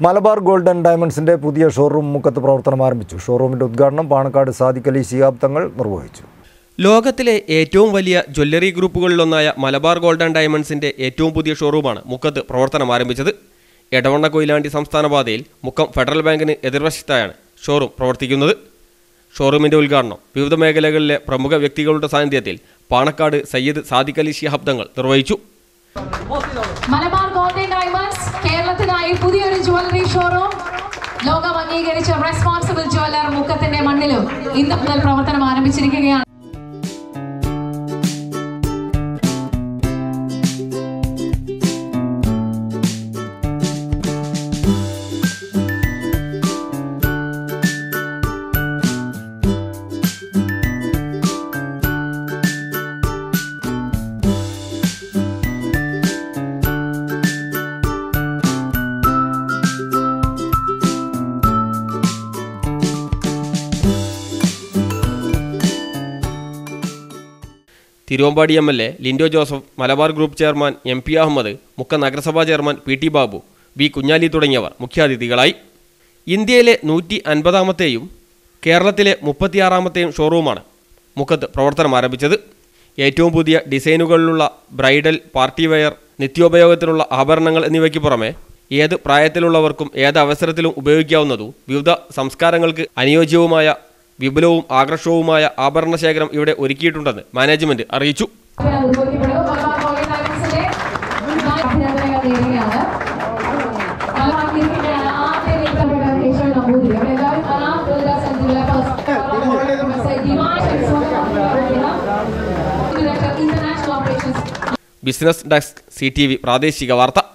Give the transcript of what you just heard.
Malabar gold and ഡയമണ്ട്സിന്റെ പുതിയ showroom മുക്കത്ത് പ്രവർത്തനം ആരംഭിച്ചു ഷോറൂമിന്റെ ഉദ്ഘാടനം പാണക്കാട് സാദിഖ് അലി ശിഹാബ് തങ്ങൾ നിർവഹിച്ചു ലോകത്തിലെ ഏറ്റവും വലിയ ജ്വല്ലറി ഗ്രൂപ്പുകളിലൊന്നായ മലബാർ ഗോൾഡ് ആൻഡ് ഡയമണ്ട്സിന്റെ ഏറ്റവും പുതിയ ഷോറൂമാണ് മുക്കത്ത് പ്രവർത്തനം ആരംഭിച്ചത് എടവണ്ണ കൊയിലാണ്ടി സംസ്ഥാന പാതയിൽ മുക്കം ഫെഡറൽ ബാങ്കിന് എതിർവശത്തായാണ് ഷോറൂം പ്രവർത്തിക്കുന്നത് ഷോറൂമിന്റെ ഉദ്ഘാടനം വിവിധ മേഖലകളിലെ പ്രമുഖ വ്യക്തികളുടെ സാന്നിധ്യത്തിൽ പാണക്കാട് സയ്യിദ് സാദിഖ് അലി ശിഹാബ് തങ്ങൾ നിർവഹിച്ചു മലബാർ ഗോൾഡൻ ഡയമണ്ട്സ് കേരളത്തിനായി പുതിയൊരു ജ്വല്ലറി ഷോറൂം ലോകം അംഗീകരിച്ച റെസ്പോൺസിബിൾ ജ്വല്ലർ മുക്കത്തിന്റെ മണ്ണിലും ഇന്ന് മുതൽ പ്രവർത്തനം ആരംഭിച്ചിരിക്കുകയാണ് Thiruvambady M L A Lindo Joseph Malabar group chairman M P Ahammed Mukkam നഗരസഭാ chairman P T Babu V Kunhali തുടങ്ങിയവർ മുഖ്യാതിഥികളായി ഇന്ത്യയിലെ നൂറ്റി അൻപതാമത്തെയും കേരളത്തിലെ മുപ്പത്തിയാറാമത്തെയും ഷോറൂമാണ് മുക്കത്ത് പ്രവർത്തനം ആരംഭിച്ചത് ഏറ്റവും പുതിയ ഡിസൈനുകളിലുള്ള ബ്രൈഡൽ പാർട്ടി വെയർ നിത്യോപയോഗത്തിനുള്ള ആഭരണങ്ങൾ എന്നിവയ്ക്ക് പുറമെ ഏത് പ്രായത്തിലുള്ളവർക്കും ഏത് അവസരത്തിലും ഉപയോഗിക്കാവുന്നതും വിവിധ സംസ്കാരങ്ങൾക്ക് അനുയോജ്യവുമായ വിപുലവും ആകർഷകവുമായ ആഭരണ ശേഖരം ഇവിടെ ഒരുക്കിയിട്ടുണ്ടെന്ന് മാനേജ്മെന്റ് അറിയിച്ചു നിർവഹിക്കപ്പെടും മലബാർ ഗോൾഡൻ ഡയമണ്ട്സിന്റെ അഭിനന്ദനങ്ങൾ നേരുകയാണ് മലബാർ ഗ്രൂപ്പിന്റെ ആദ്യ നേതാവ് കേശവൻ നമ്പൂതിരി അവിടെ എല്ലാവരും ആ ദുർഗാ സെന്ററിലെ international operations business desk C T V പ്രാദേശിക വാർത്ത